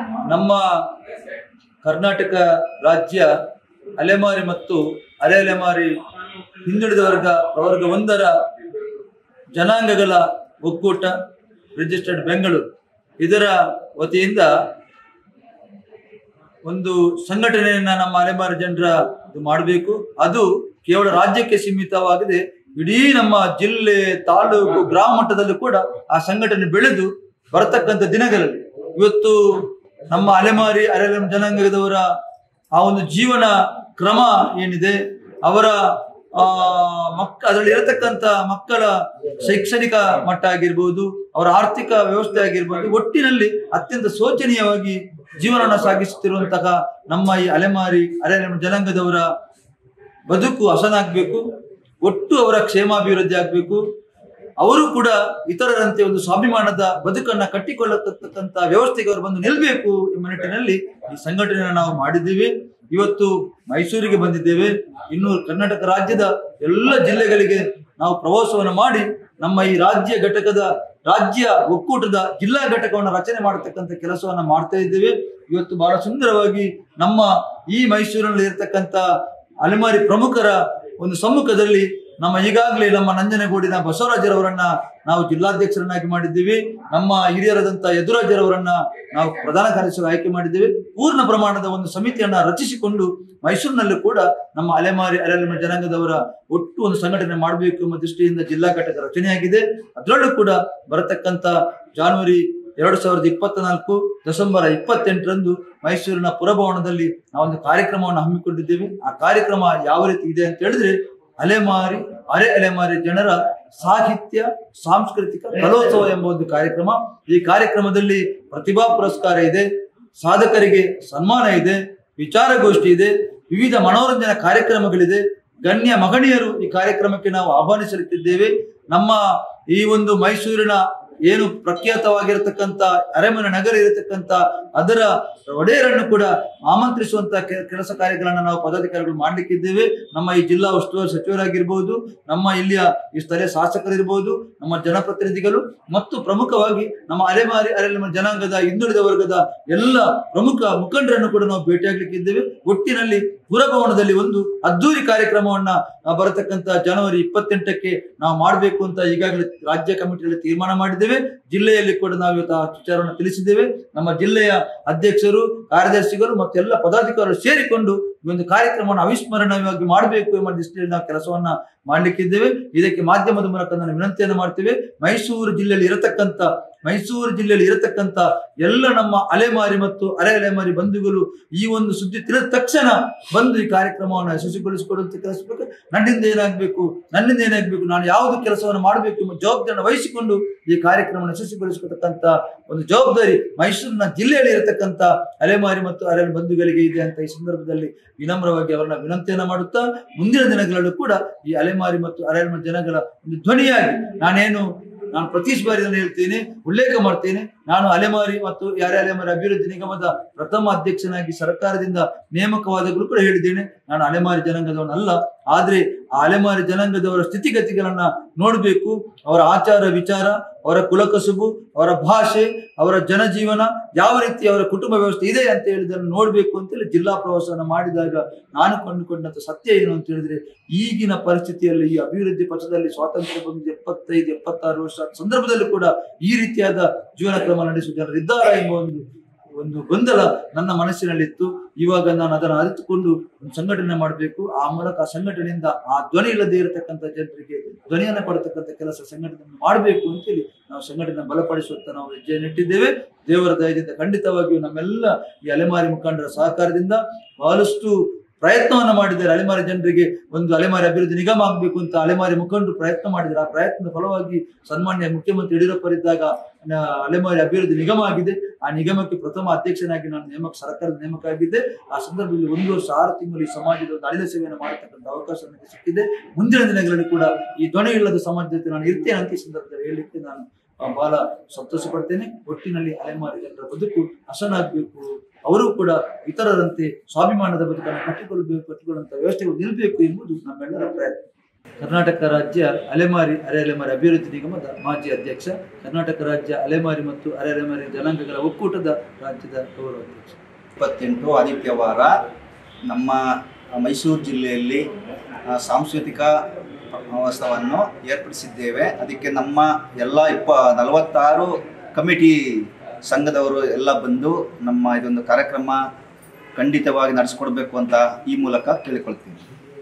ನಮ್ಮ ಕರ್ನಾಟಕ ರಾಜ್ಯ ಅಲೆಮಾರಿ ಮತ್ತು ಅರೆ ಅಲೆಮಾರಿ ಹಿಂದುಳಿದ ವರ್ಗ ಪ್ರವರ್ಗ ಒಂದರ ಜನಾಂಗಗಳ ಒಕ್ಕೂಟ ರಿಜಿಸ್ಟರ್ಡ್ ಬೆಂಗಳೂರು ಇದರ ವತಿಯಿಂದ ಒಂದು ಸಂಘಟನೆಯನ್ನ ನಮ್ಮ ಅಲೆಮಾರಿ ಜನರ ಇದು ಮಾಡಬೇಕು ಅದು ಕೇವಲ ರಾಜ್ಯಕ್ಕೆ ಸೀಮಿತವಾಗದೆ ಇಡೀ ನಮ್ಮ ಜಿಲ್ಲೆ ತಾಲೂಕು ಗ್ರಾಮ ಮಟ್ಟದಲ್ಲೂ ಕೂಡ ಆ ಸಂಘಟನೆ ಬೆಳೆದು ಬರತಕ್ಕಂಥ ದಿನಗಳಲ್ಲಿ ಇವತ್ತು ನಮ್ಮ ಅಲೆಮಾರಿ ಅಲೆಮಾರಿ ಜನಾಂಗದವರ ಆ ಒಂದು ಜೀವನ ಕ್ರಮ ಏನಿದೆ ಅವರ ಆ ಮಕ್ಕ ಅದರಲ್ಲಿ ಇರತಕ್ಕಂತ ಮಕ್ಕಳ ಶೈಕ್ಷಣಿಕ ಮಟ್ಟ ಆಗಿರ್ಬೋದು ಅವರ ಆರ್ಥಿಕ ವ್ಯವಸ್ಥೆ ಆಗಿರ್ಬೋದು ಒಟ್ಟಿನಲ್ಲಿ ಅತ್ಯಂತ ಶೋಚನೀಯವಾಗಿ ಜೀವನವನ್ನು ಸಾಗಿಸುತ್ತಿರುವಂತಹ ನಮ್ಮ ಈ ಅಲೆಮಾರಿ ಅಲೆ ಜನಾಂಗದವರ ಬದುಕು ಹಸನಾಗಬೇಕು ಒಟ್ಟು ಅವರ ಕ್ಷೇಮಾಭಿವೃದ್ಧಿ ಆಗಬೇಕು ಅವರು ಕೂಡ ಇತರರಂತೆ ಒಂದು ಸ್ವಾಭಿಮಾನದ ಬದುಕನ್ನ ಕಟ್ಟಿಕೊಳ್ಳತಕ್ಕಂತ ವ್ಯವಸ್ಥೆಗೆ ಅವರು ಬಂದು ನಿಲ್ಬೇಕು ಎಂಬ ನಿಟ್ಟಿನಲ್ಲಿ ಈ ಸಂಘಟನೆಯನ್ನು ನಾವು ಮಾಡಿದ್ದೀವಿ ಇವತ್ತು ಮೈಸೂರಿಗೆ ಬಂದಿದ್ದೇವೆ ಇನ್ನು ಕರ್ನಾಟಕ ರಾಜ್ಯದ ಎಲ್ಲ ಜಿಲ್ಲೆಗಳಿಗೆ ನಾವು ಪ್ರವಾಸವನ್ನು ಮಾಡಿ ನಮ್ಮ ಈ ರಾಜ್ಯ ಘಟಕದ ರಾಜ್ಯ ಒಕ್ಕೂಟದ ಜಿಲ್ಲಾ ಘಟಕವನ್ನು ರಚನೆ ಮಾಡತಕ್ಕಂಥ ಕೆಲಸವನ್ನ ಮಾಡ್ತಾ ಇದ್ದೇವೆ ಇವತ್ತು ಬಹಳ ಸುಂದರವಾಗಿ ನಮ್ಮ ಈ ಮೈಸೂರಿನಲ್ಲಿ ಇರತಕ್ಕಂತ ಅಲೆಮಾರಿ ಪ್ರಮುಖರ ಒಂದು ಸಮ್ಮುಖದಲ್ಲಿ ನಮ್ಮ ಈಗಾಗಲೇ ನಮ್ಮ ನಂಜನಗೂಡಿನ ಬಸವರಾಜರವರನ್ನ ನಾವು ಜಿಲ್ಲಾಧ್ಯಕ್ಷರನ್ನಾಗಿ ಮಾಡಿದ್ದೀವಿ ನಮ್ಮ ಹಿರಿಯರಾದಂತ ಯದುರಾಜರವರನ್ನ ನಾವು ಪ್ರಧಾನ ಕಾರ್ಯದರ್ಶಿ ಆಯ್ಕೆ ಮಾಡಿದ್ದೇವೆ ಪೂರ್ಣ ಪ್ರಮಾಣದ ಒಂದು ಸಮಿತಿಯನ್ನ ರಚಿಸಿಕೊಂಡು ಮೈಸೂರಿನಲ್ಲೂ ಕೂಡ ನಮ್ಮ ಅಲೆಮಾರಿ ಅಲೆಮಾರಿ ಜನಾಂಗದವರ ಒಟ್ಟು ಒಂದು ಸಂಘಟನೆ ಮಾಡಬೇಕು ಎಂಬ ದೃಷ್ಟಿಯಿಂದ ಜಿಲ್ಲಾ ಘಟಕ ರಚನೆಯಾಗಿದೆ ಅದರಲ್ಲೂ ಕೂಡ ಬರತಕ್ಕಂತ ಜಾನ್ವರಿ ಎರಡು ಸಾವಿರದ ಇಪ್ಪತ್ತ ನಾಲ್ಕು ಡಿಸೆಂಬರ್ ಇಪ್ಪತ್ತೆಂಟರಂದು ಮೈಸೂರಿನ ಪುರಭವನದಲ್ಲಿ ನಾವೊಂದು ಕಾರ್ಯಕ್ರಮವನ್ನು ಹಮ್ಮಿಕೊಂಡಿದ್ದೇವೆ ಆ ಕಾರ್ಯಕ್ರಮ ಯಾವ ರೀತಿ ಇದೆ ಅಂತ ಹೇಳಿದ್ರೆ ಅಲೆಮಾರಿ ಅರೆ ಅಲೆಮಾರಿ ಜನರ ಸಾಹಿತ್ಯ ಸಾಂಸ್ಕೃತಿಕ ಕಲೋತ್ಸವ ಎಂಬ ಒಂದು ಕಾರ್ಯಕ್ರಮ ಈ ಕಾರ್ಯಕ್ರಮದಲ್ಲಿ ಪ್ರತಿಭಾ ಪುರಸ್ಕಾರ ಇದೆ ಸಾಧಕರಿಗೆ ಸನ್ಮಾನ ಇದೆ ವಿಚಾರಗೋಷ್ಠಿ ಇದೆ ವಿವಿಧ ಮನೋರಂಜನಾ ಕಾರ್ಯಕ್ರಮಗಳಿದೆ ಗಣ್ಯ ಮಗಣಿಯರು ಈ ಕಾರ್ಯಕ್ರಮಕ್ಕೆ ನಾವು ಆಹ್ವಾನಿಸಲಿದ್ದೇವೆ ನಮ್ಮ ಈ ಒಂದು ಮೈಸೂರಿನ ಏನು ಪ್ರಖ್ಯಾತವಾಗಿರತಕ್ಕಂತ ಅರಮನೆ ನಗರ ಇರತಕ್ಕಂತ ಅದರ ಒಡೆಯರನ್ನು ಕೂಡ ಆಮಂತ್ರಿಸುವಂತ ಕೆ- ಕೆಲಸ ಕಾರ್ಯಗಳನ್ನ ನಾವು ಪದಾಧಿಕಾರಿಗಳು ಮಾಡ್ಲಿಕ್ಕಿದ್ದೇವೆ ನಮ್ಮ ಈ ಜಿಲ್ಲಾ ಉಸ್ತುವಾರಿ ಸಚಿವರಾಗಿರ್ಬೋದು ನಮ್ಮ ಇಲ್ಲಿಯ ಈ ಸ್ಥಳೀಯ ಶಾಸಕರಿರ್ಬೋದು ನಮ್ಮ ಜನಪ್ರತಿನಿಧಿಗಳು ಮತ್ತು ಪ್ರಮುಖವಾಗಿ ನಮ್ಮ ಅಲೆಮಾರಿ ಅಲೆಮಾರಿ ಜನಾಂಗದ ಹಿಂದುಳಿದ ವರ್ಗದ ಎಲ್ಲ ಪ್ರಮುಖ ಮುಖಂಡರನ್ನು ಕೂಡ ನಾವು ಭೇಟಿಯಾಗ್ಲಿಕ್ಕಿದ್ದೇವೆ ಒಟ್ಟಿನಲ್ಲಿ ಪುರಭವನದಲ್ಲಿ ಒಂದು ಅದ್ದೂರಿ ಕಾರ್ಯಕ್ರಮವನ್ನ ಆ, ಬರತಕ್ಕಂತ ಜನವರಿ ಇಪ್ಪತ್ತೆಂಟಕ್ಕೆ ನಾವು ಮಾಡಬೇಕು ಅಂತ ಈಗಾಗಲೇ ರಾಜ್ಯ ಕಮಿಟಿಯಲ್ಲಿ ತೀರ್ಮಾನ ಮಾಡಿದ್ದೇವೆ ಜಿಲ್ಲೆಯಲ್ಲಿ ಕೂಡ ನಾವು ಇವತ್ತು ಆ ವಿಚಾರವನ್ನು ತಿಳಿಸಿದ್ದೇವೆ ನಮ್ಮ ಜಿಲ್ಲೆಯ ಅಧ್ಯಕ್ಷರು ಕಾರ್ಯದರ್ಶಿಗಳು ಮತ್ತು ಎಲ್ಲ ಪದಾಧಿಕಾರಿಗಳು ಸೇರಿಕೊಂಡು ಈ ಒಂದು ಕಾರ್ಯಕ್ರಮವನ್ನು ಅವಿಸ್ಮರಣೀಯವಾಗಿ ಮಾಡಬೇಕು ಎಂಬ ದೃಷ್ಟಿಯಲ್ಲಿ ನಾವು ಕೆಲಸವನ್ನ ಮಾಡ್ಲಿಕ್ಕಿದ್ದೇವೆ ಇದಕ್ಕೆ ಮಾಧ್ಯಮದ ಮೂಲಕ ನಾನು ವಿನಂತಿಯನ್ನು ಮಾಡ್ತೇವೆ ಮೈಸೂರು ಜಿಲ್ಲೆಯಲ್ಲಿ ಇರತಕ್ಕಂತ ಮೈಸೂರು ಜಿಲ್ಲೆಯಲ್ಲಿ ಇರತಕ್ಕಂತ ಎಲ್ಲ ನಮ್ಮ ಅಲೆಮಾರಿ ಮತ್ತು ಅರೆ ಅಲೆಮಾರಿ ಬಂಧುಗಳು ಈ ಒಂದು ಸುದ್ದಿ ತಿಳಿದ ತಕ್ಷಣ ಬಂದು ಈ ಕಾರ್ಯಕ್ರಮವನ್ನು ಯಶಸ್ವಿಗೊಳಿಸಿಕೊಡುವಂತ ಕೆಲಸಬೇಕು ನನ್ನಿಂದ ಏನಾಗಬೇಕು ನನ್ನಿಂದ ಏನಾಗಬೇಕು ನಾನು ಯಾವುದು ಕೆಲಸವನ್ನು ಮಾಡಬೇಕು ಎಂಬ ಜವಾಬ್ದಾರಿಯನ್ನು ವಹಿಸಿಕೊಂಡು ಈ ಕಾರ್ಯಕ್ರಮವನ್ನು ಯಶಸ್ವಿಗೊಳಿಸಿಕೊಳ್ತಕ್ಕಂತ ಒಂದು ಜವಾಬ್ದಾರಿ ಮೈಸೂರಿನ ಜಿಲ್ಲೆಯಲ್ಲಿ ಇರತಕ್ಕಂತ ಅಲೆಮಾರಿ ಮತ್ತು ಅರೆ ಬಂಧುಗಳಿಗೆ ಇದೆ ಅಂತ ಈ ಸಂದರ್ಭದಲ್ಲಿ ವಿನಮ್ರವಾಗಿ ಅವರನ್ನ ವಿನಂತಿಯನ್ನ ಮಾಡುತ್ತಾ ಮುಂದಿನ ದಿನಗಳಲ್ಲೂ ಕೂಡ ಈ ಅಲೆಮಾರಿ ಮತ್ತು ಅರೆ ಜನಗಳ ಒಂದು ಧ್ವನಿಯಾಗಿ ನಾನೇನು ನಾನು ಪ್ರತಿ ಬಾರಿ ನಾನು ಹೇಳ್ತೇನೆ ಉಲ್ಲೇಖ ಮಾಡ್ತೇನೆ ನಾನು ಅಲೆಮಾರಿ ಮತ್ತು ಯಾರೇ ಅಲೆಮಾರಿ ಅಭಿವೃದ್ಧಿ ನಿಗಮದ ಪ್ರಥಮ ಅಧ್ಯಕ್ಷನಾಗಿ ಸರ್ಕಾರದಿಂದ ನೇಮಕವಾದಾಗಲೂ ಕೂಡ ಹೇಳಿದ್ದೇನೆ ನಾನು ಅಲೆಮಾರಿ ಜನಾಂಗದವನಲ್ಲ ಆದ್ರೆ ಆ ಅಲೆಮಾರಿ ಜನಾಂಗದವರ ಸ್ಥಿತಿಗತಿಗಳನ್ನ ನೋಡಬೇಕು ಅವರ ಆಚಾರ ವಿಚಾರ ಅವರ ಕುಲಕಸುಬು ಅವರ ಭಾಷೆ ಅವರ ಜನಜೀವನ ಯಾವ ರೀತಿ ಅವರ ಕುಟುಂಬ ವ್ಯವಸ್ಥೆ ಇದೆ ಅಂತ ಹೇಳಿದನ್ನು ನೋಡ್ಬೇಕು ಅಂತೇಳಿ ಜಿಲ್ಲಾ ಪ್ರವಾಸವನ್ನು ಮಾಡಿದಾಗ ನಾನು ಕಂಡುಕೊಂಡಂತ ಸತ್ಯ ಏನು ಅಂತ ಹೇಳಿದ್ರೆ ಈಗಿನ ಪರಿಸ್ಥಿತಿಯಲ್ಲಿ ಈ ಅಭಿವೃದ್ಧಿ ಪಕ್ಷದಲ್ಲಿ ಸ್ವಾತಂತ್ರ್ಯ ಬಂದು ಎಪ್ಪತ್ತೈದು ಎಪ್ಪತ್ತಾರು ವರ್ಷ ಸಂದರ್ಭದಲ್ಲೂ ಕೂಡ ಈ ರೀತಿಯಾದ ಜೀವನ ಕ್ರಮ ನಡೆಸುವ ಜನರಿದ್ದಾರೆ ಎಂಬ ಒಂದು ಒಂದು ಗೊಂದಲ ನನ್ನ ಮನಸ್ಸಿನಲ್ಲಿತ್ತು ಇವಾಗ ನಾನು ಅದನ್ನು ಅರಿತುಕೊಂಡು ಒಂದು ಸಂಘಟನೆ ಮಾಡಬೇಕು ಆ ಮೂಲಕ ಆ ಸಂಘಟನೆಯಿಂದ ಆ ಧ್ವನಿ ಇಲ್ಲದೆ ಇರತಕ್ಕಂಥ ಜನರಿಗೆ ಧ್ವನಿಯನ್ನು ಪಡತಕ್ಕಂಥ ಕೆಲಸ ಸಂಘಟನೆ ಮಾಡಬೇಕು ಅಂತೇಳಿ ನಾವು ಸಂಘಟನೆ ಬಲಪಡಿಸುವಂತ ನಾವು ಹೆಜ್ಜೆ ನೆಟ್ಟಿದ್ದೇವೆ ದೇವರ ದಯದಿಂದ ಖಂಡಿತವಾಗಿಯೂ ನಮ್ಮೆಲ್ಲ ಈ ಅಲೆಮಾರಿ ಮುಖಂಡರ ಸಹಕಾರದಿಂದ ಬಹಳಷ್ಟು ಪ್ರಯತ್ನವನ್ನ ಮಾಡಿದ್ದಾರೆ ಅಲೆಮಾರಿ ಜನರಿಗೆ ಒಂದು ಅಲೆಮಾರಿ ಅಭಿವೃದ್ಧಿ ನಿಗಮ ಆಗಬೇಕು ಅಂತ ಅಲೆಮಾರಿ ಮುಖಂಡರು ಪ್ರಯತ್ನ ಮಾಡಿದ್ದಾರೆ ಆ ಪ್ರಯತ್ನದ ಫಲವಾಗಿ ಸನ್ಮಾನ್ಯ ಮುಖ್ಯಮಂತ್ರಿ ಯಡಿಯೂರಪ್ಪರಿದ್ದಾಗ ನ- ಅಲೆಮಾರಿ ಅಭಿವೃದ್ಧಿ ನಿಗಮ ಆಗಿದೆ ಆ ನಿಗಮಕ್ಕೆ ಪ್ರಥಮ ಅಧ್ಯಕ್ಷನಾಗಿ ನಾನು ನೇಮಕ ಸರ್ಕಾರದ ನೇಮಕ ಆಗಿದ್ದೆ ಆ ಸಂದರ್ಭದಲ್ಲಿ ಒಂದು ವರ್ಷ ಆರು ತಿಂಗಳು ಈ ಸಮಾಜದ ಒಂದು ಅಳಿದ ಸೇವೆಯನ್ನು ಮಾಡತಕ್ಕಂಥ ಅವಕಾಶ ನನಗೆ ಸಿಕ್ಕಿದೆ ಮುಂದಿನ ದಿನಗಳಲ್ಲಿ ಕೂಡ ಈ ಧ್ವನಿ ಇಲ್ಲದ ಸಮಾಜದ ಜೊತೆ ನಾನು ಇರ್ತೇನೆ ಅಂತ ಈ ಸಂದರ್ಭದಲ್ಲಿ ಹೇಳಲಿಕ್ಕೆ ನಾನು ಆ, ಬಹಳ ಸಂತೋಷ ಪಡ್ತೇನೆ ಒಟ್ಟಿನಲ್ಲಿ ಅಲೆಮಾರಿ ಜನರ ಬದುಕು ಹಸನಾಗಬೇಕು ಅವರು ಕೂಡ ಇತರರಂತೆ ಸ್ವಾಭಿಮಾನದ ಬದುಕನ್ನು ಕಟ್ಟಿಕೊಳ್ಳಬೇಕು ಕಟ್ಟಿಕೊಳ್ಳುವಂತ ವ್ಯವಸ್ಥೆಗಳು ನಿಲ್ಲಬೇಕು ಎಂಬುದು ನಮ್ಮೆಲ್ಲರ ಪ್ರಯತ್ನ ಕರ್ನಾಟಕ ರಾಜ್ಯ ಅಲೆಮಾರಿ ಅರೆ ಅಲೆಮಾರಿ ಅಭಿವೃದ್ಧಿ ನಿಗಮದ ಮಾಜಿ ಅಧ್ಯಕ್ಷ ಕರ್ನಾಟಕ ರಾಜ್ಯ ಅಲೆಮಾರಿ ಮತ್ತು ಅರೆ ಅಲೆಮಾರಿ ಜನಾಂಗಗಳ ಒಕ್ಕೂಟದ ರಾಜ್ಯದ ಗೌರವ ಅಧ್ಯಕ್ಷ ಇಪ್ಪತ್ತೆಂಟು ಆದಿತ್ಯವಾರ ನಮ್ಮ ಮೈಸೂರು ಜಿಲ್ಲೆಯಲ್ಲಿ ಆ, ಸಾಂಸ್ಕೃತಿಕ ಮಹೋತ್ಸವವನ್ನು ಏರ್ಪಡಿಸಿದ್ದೇವೆ ಅದಕ್ಕೆ ನಮ್ಮ ಎಲ್ಲ ಇಪ್ಪ ನಲವತ್ತಾರು ಕಮಿಟಿ ಸಂಘದವರು ಎಲ್ಲ ಬಂದು ನಮ್ಮ ಇದೊಂದು ಕಾರ್ಯಕ್ರಮ ಖಂಡಿತವಾಗಿ ನಡೆಸ್ಕೊಡ್ಬೇಕು ಅಂತ ಈ ಮೂಲಕ ಕೇಳಿಕೊಳ್ತೀನಿ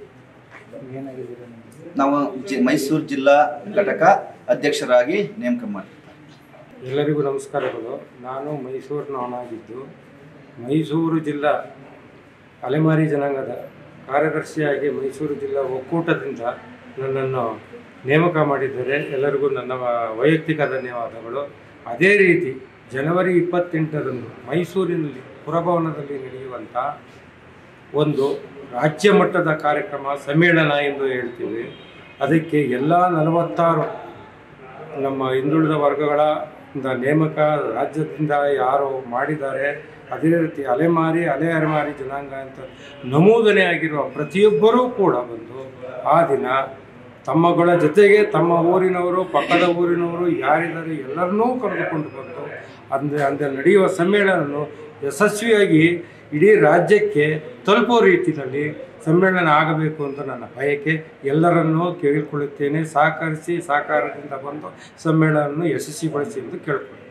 ನಾವು ಜಿ ಮೈಸೂರು ಜಿಲ್ಲಾ ಘಟಕ ಅಧ್ಯಕ್ಷರಾಗಿ ನೇಮಕ ಮಾಡ್ತೀವಿ ಎಲ್ಲರಿಗೂ ನಮಸ್ಕಾರಗಳು ನಾನು ಮೈಸೂರಿನವನಾಗಿದ್ದು ಮೈಸೂರು ಜಿಲ್ಲಾ ಅಲೆಮಾರಿ ಜನಾಂಗದ ಕಾರ್ಯದರ್ಶಿಯಾಗಿ ಮೈಸೂರು ಜಿಲ್ಲಾ ಒಕ್ಕೂಟದಿಂದ ನನ್ನನ್ನು ನೇಮಕ ಮಾಡಿದ್ದಾರೆ ಎಲ್ಲರಿಗೂ ನನ್ನ ವ- ವೈಯಕ್ತಿಕ ಧನ್ಯವಾದಗಳು ಅದೇ ರೀತಿ ಜನವರಿ ಇಪ್ಪತ್ತೆಂಟರಂದು ಮೈಸೂರಿನಲ್ಲಿ ಪುರಭವನದಲ್ಲಿ ನಡೆಯುವಂಥ ಒಂದು ರಾಜ್ಯ ಮಟ್ಟದ ಕಾರ್ಯಕ್ರಮ ಸಮ್ಮೇಳನ ಎಂದು ಹೇಳ್ತೀವಿ ಅದಕ್ಕೆ ಎಲ್ಲ ನಲವತ್ತಾರು ನಮ್ಮ ಹಿಂದುಳಿದ ವರ್ಗಗಳ ಇಂದ ನೇಮಕ ರಾಜ್ಯದಿಂದ ಯಾರು ಮಾಡಿದ್ದಾರೆ ಅದೇ ರೀತಿ ಅಲೆಮಾರಿ ಅಲೆ ಅಲೆಮಾರಿ ಜನಾಂಗ ಅಂತ ನಮೂದನೆ ಆಗಿರುವ ಪ್ರತಿಯೊಬ್ಬರೂ ಕೂಡ ಬಂದು ಆ ದಿನ ತಮ್ಮಗಳ ಜೊತೆಗೆ ತಮ್ಮ ಊರಿನವರು ಪಕ್ಕದ ಊರಿನವರು ಯಾರಿದ್ದಾರೆ ಎಲ್ಲರನ್ನೂ ಕರೆದುಕೊಂಡು ಬಂದು ಅಂದರೆ ಅಂದರೆ ನಡೆಯುವ ಸಮ್ಮೇಳನವನ್ನು ಯಶಸ್ವಿಯಾಗಿ ಇಡೀ ರಾಜ್ಯಕ್ಕೆ ತಲುಪೋ ರೀತಿಯಲ್ಲಿ ಸಮ್ಮೇಳನ ಆಗಬೇಕು ಅಂತ ನನ್ನ ಬಯಕೆ ಎಲ್ಲರನ್ನೂ ಕೇಳಿಕೊಳ್ಳುತ್ತೇನೆ ಸಹಕರಿಸಿ ಸಹಕಾರದಿಂದ ಬಂದು ಸಮ್ಮೇಳನವನ್ನು ಯಶಸ್ವಿಗೊಳಿಸಿ ಎಂದು ಕೇಳ್ಕೊಳ್ತೇನೆ